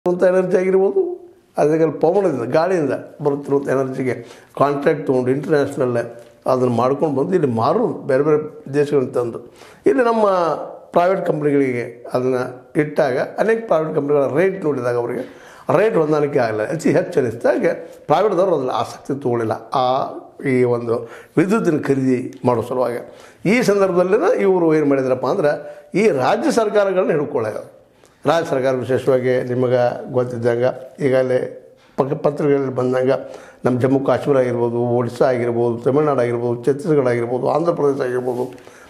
ಅಂತ ಎನರ್ಜಿ ಆಗಿರ್ಬೋದು ಅದಕ್ಕೆ ಪವನದಿಂದ ಗಾಳಿಯಿಂದ ಬರುತ್ತಿರುವಂಥ ಎನರ್ಜಿಗೆ ಕಾಂಟ್ರಾಕ್ಟ್ ತೊಗೊಂಡು ಇಂಟರ್ನ್ಯಾಷನಲ್ ಅದನ್ನು ಮಾಡ್ಕೊಂಡು ಬಂದು ಇಲ್ಲಿ ಮಾರೋದು ಬೇರೆ ಬೇರೆ ದೇಶಗಳಿಂದ ತಂದು ಇಲ್ಲಿ ನಮ್ಮ ಪ್ರೈವೇಟ್ ಕಂಪ್ನಿಗಳಿಗೆ ಅದನ್ನು ಇಟ್ಟಾಗ ಅನೇಕ ಪ್ರೈವೇಟ್ ಕಂಪ್ನಿಗಳ ರೇಟ್ ನೋಡಿದಾಗ ಅವರಿಗೆ ರೇಟ್ ಹೊಂದಾಣಿಕೆ ಆಗಲ್ಲ ಅತಿ ಹೆಚ್ಚು ಅನಿಸಿದಾಗ ಪ್ರೈವೇಟ್ದವರು ಅದ್ರಲ್ಲಿ ಆಸಕ್ತಿ ತಗೊಳ್ಳಿಲ್ಲ ಆ ಈ ಒಂದು ವಿದ್ಯುತ್ತಿನ ಖರೀದಿ ಮಾಡೋ ಸಲುವಾಗಿ ಈ ಸಂದರ್ಭದಲ್ಲಿನ ಇವರು ಏನು ಮಾಡಿದ್ರಪ್ಪ ಅಂದ್ರೆ ಈ ರಾಜ್ಯ ಸರ್ಕಾರಗಳನ್ನ ಹಿಡ್ಕೊಳ್ಳೋದು ರಾಜ್ಯ ಸರ್ಕಾರ ವಿಶೇಷವಾಗಿ ನಿಮಗೆ ಗೊತ್ತಿದ್ದಂಗೆ ಈಗಾಗಲೇ ಪಕ್ಕ ಪತ್ರಿಕೆಗಳಲ್ಲಿ ಬಂದಂಗೆ ನಮ್ಮ ಜಮ್ಮು ಕಾಶ್ಮೀರ ಆಗಿರ್ಬೋದು ಒಡಿಶಾ ಆಗಿರ್ಬೋದು ತಮಿಳ್ನಾಡು ಆಗಿರ್ಬೋದು ಛತ್ತೀಸ್ಗಢ ಆಗಿರ್ಬೋದು ಆಂಧ್ರ ಪ್ರದೇಶ ಆಗಿರ್ಬೋದು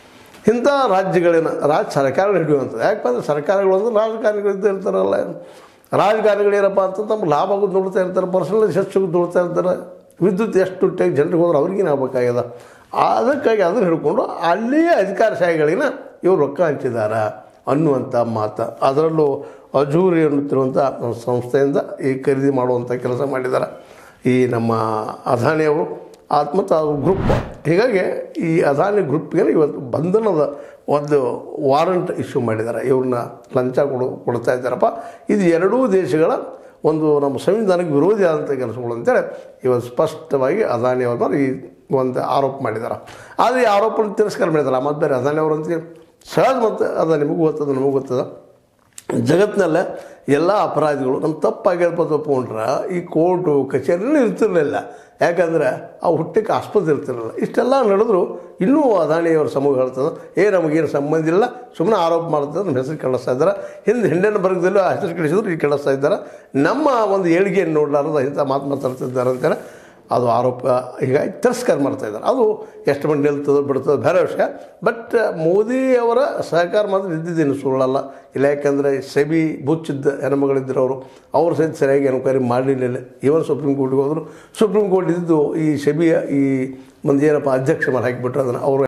ಇಂಥ ರಾಜ್ಯಗಳಿನ ರಾಜ್ಯ ಸರ್ಕಾರಗಳು ಹಿಡಿಯುವಂಥದ್ದು ಯಾಕಪ್ಪ ಅಂದ್ರೆ ಸರ್ಕಾರಗಳು ಅಂದ್ರೆ ರಾಜಕಾರಣಿಗಳು ಇದ್ದೇ ಇರ್ತಾರಲ್ಲ ರಾಜಕಾರಣಿಗಳು ಏನಪ್ಪ ಅಂತ ತಮ್ಮ ಲಾಭ ಆಗೋದು ನೋಡ್ತಾ ಇರ್ತಾರೆ ಪರ್ಸನಲ್ ಹೆಚ್ಚು ನೋಡ್ತಾ ಇರ್ತಾರೆ ವಿದ್ಯುತ್ ಎಷ್ಟು ಟೇಕ್ ಜನರಿಗೆ ಹೋದ್ರೆ ಅವ್ರಿಗೇನು ಆಗ್ಬೇಕಾಗ್ಯದ ಅದಕ್ಕಾಗಿ ಅದನ್ನು ಹಿಡ್ಕೊಂಡು ಅಲ್ಲಿಯ ಅಧಿಕಾರಶಾಹಿಗಳಿನ ಇವರು ರೊಕ್ಕ ಹಂಚಿದಾರ ಅನ್ನುವಂಥ ಮಾತು ಅದರಲ್ಲೂ ಅಜೂರಿ ಅನ್ನುತ್ತಿರುವಂಥ ಒಂದು ಸಂಸ್ಥೆಯಿಂದ ಈ ಖರೀದಿ ಮಾಡುವಂಥ ಕೆಲಸ ಮಾಡಿದ್ದಾರೆ ಈ ನಮ್ಮ ಅದಾನಿಯವರು ಆತ್ ಮತ್ತು ಅದು ಗ್ರೂಪ್ ಹೀಗಾಗಿ ಈ ಅದಾನಿ ಗ್ರೂಪ್ಗೆ ಇವತ್ತು ಬಂಧನದ ಒಂದು ವಾರಂಟ್ ಇಶ್ಯೂ ಮಾಡಿದ್ದಾರೆ ಇವ್ರನ್ನ ಲಂಚ ಕೊಡು ಕೊಡ್ತಾ ಇದ್ದಾರಪ್ಪ ಇದು ಎರಡೂ ದೇಶಗಳ ಒಂದು ನಮ್ಮ ಸಂವಿಧಾನಕ್ಕೆ ವಿರೋಧಿ ಆದಂಥ ಕೆಲಸಗಳು ಅಂತೇಳಿ ಇವತ್ತು ಸ್ಪಷ್ಟವಾಗಿ ಅದಾನಿ ಅವ್ರ ಮೇಲೆ ಈ ಒಂದು ಆರೋಪ ಮಾಡಿದ್ದಾರೆ ಆದರೆ ಈ ಆರೋಪನ ತಿರಸ್ಕಾರ ಮಾಡಿದ್ದಾರೆ ಮತ್ತು ಬೇರೆ ಅದಾನಿ ಅವರು ಅಂತ ಸಹಜ ಮತ್ತು ಅದು ನಿಮಗೂ ಗೊತ್ತದ ನಮಗೂ ಗೊತ್ತದ ಜಗತ್ತಿನಲ್ಲೇ ಎಲ್ಲ ಅಪರಾಧಿಗಳು ನಮ್ಮ ತಪ್ಪಾಗಿರ್ಬೋದು ಒಪ್ಕೊಂಡ್ರೆ ಈ ಕೋರ್ಟು ಕಚೇರಿನೂ ಇರ್ತಿರಲಿಲ್ಲ ಯಾಕಂದ್ರೆ ಆ ಹುಟ್ಟಕ್ಕೆ ಆಸ್ಪತ್ರೆ ಇರ್ತಿರಲಿಲ್ಲ ಇಷ್ಟೆಲ್ಲ ನಡೆದ್ರು ಇನ್ನೂ ಅದಾಣಿಯವ್ರ ಸಮೂಹ ಹೇಳ್ತದೆ ಏ ನಮಗೇನು ಸಂಬಂಧ ಇಲ್ಲ ಸುಮ್ಮನೆ ಆರೋಪ ಮಾಡ್ತದೆ ನಮ್ಮ ಹೆಸರು ಕಳಿಸ್ತಾ ಇದ್ದಾರೆ ಹಿಂದೆ ಹಿಂಡಿನ ಬರ್ಗದಲ್ಲೂ ಆ ಹೆಸರು ಕಳಿಸಿದ್ರು ಈಗ ಕಳಿಸ್ತಾ ಇದ್ದಾರೆ ನಮ್ಮ ಒಂದು ಏಳಿಗೆಯನ್ನು ನೋಡಲಾರ್ದ ಇಂಥ ಮಾತು ಮಾತಾಡ್ತಿದ್ದಾರೆ ಅಂತೇಳಿ ಅದು ಆರೋಪ ಹೀಗಾಗಿ ತಿರಸ್ಕಾರ ಮಾಡ್ತಾ ಇದ್ದಾರೆ ಅದು ಎಷ್ಟು ಮಂದಿ ನಿಲ್ತದೋ ಬಿಡ್ತದೋ ಬೇರೆ ವಿಷಯ ಬಟ್ ಮೋದಿಯವರ ಸಹಕಾರ ಮಾತ್ರ ಇದ್ದಿದ್ದೇನು ಸುಳ್ಳಲ್ಲ ಇಲ್ಲ ಯಾಕಂದರೆ ಸೆಬಿ ಬುಚ್ಚಿದ್ದ ಹೆಣ್ಮಗಳಿದ್ದರು ಅವರು ಅವ್ರು ಸಹಿತ ಸರಿಯಾಗಿ ಎನ್ಕ್ವೈರಿ ಮಾಡಲಿಲ್ಲ ಇವನ್ ಸುಪ್ರೀಂ ಕೋರ್ಟ್ಗೆ ಹೋದರು ಸುಪ್ರೀಂ ಕೋರ್ಟ್ ಇದ್ದು ಈ ಸೆಬಿಯ ಈ ಮಂದಿ ಏನಪ್ಪ ಅಧ್ಯಕ್ಷ ಮೇಲೆ ಹಾಕಿಬಿಟ್ರು ಅದನ್ನು ಅವರು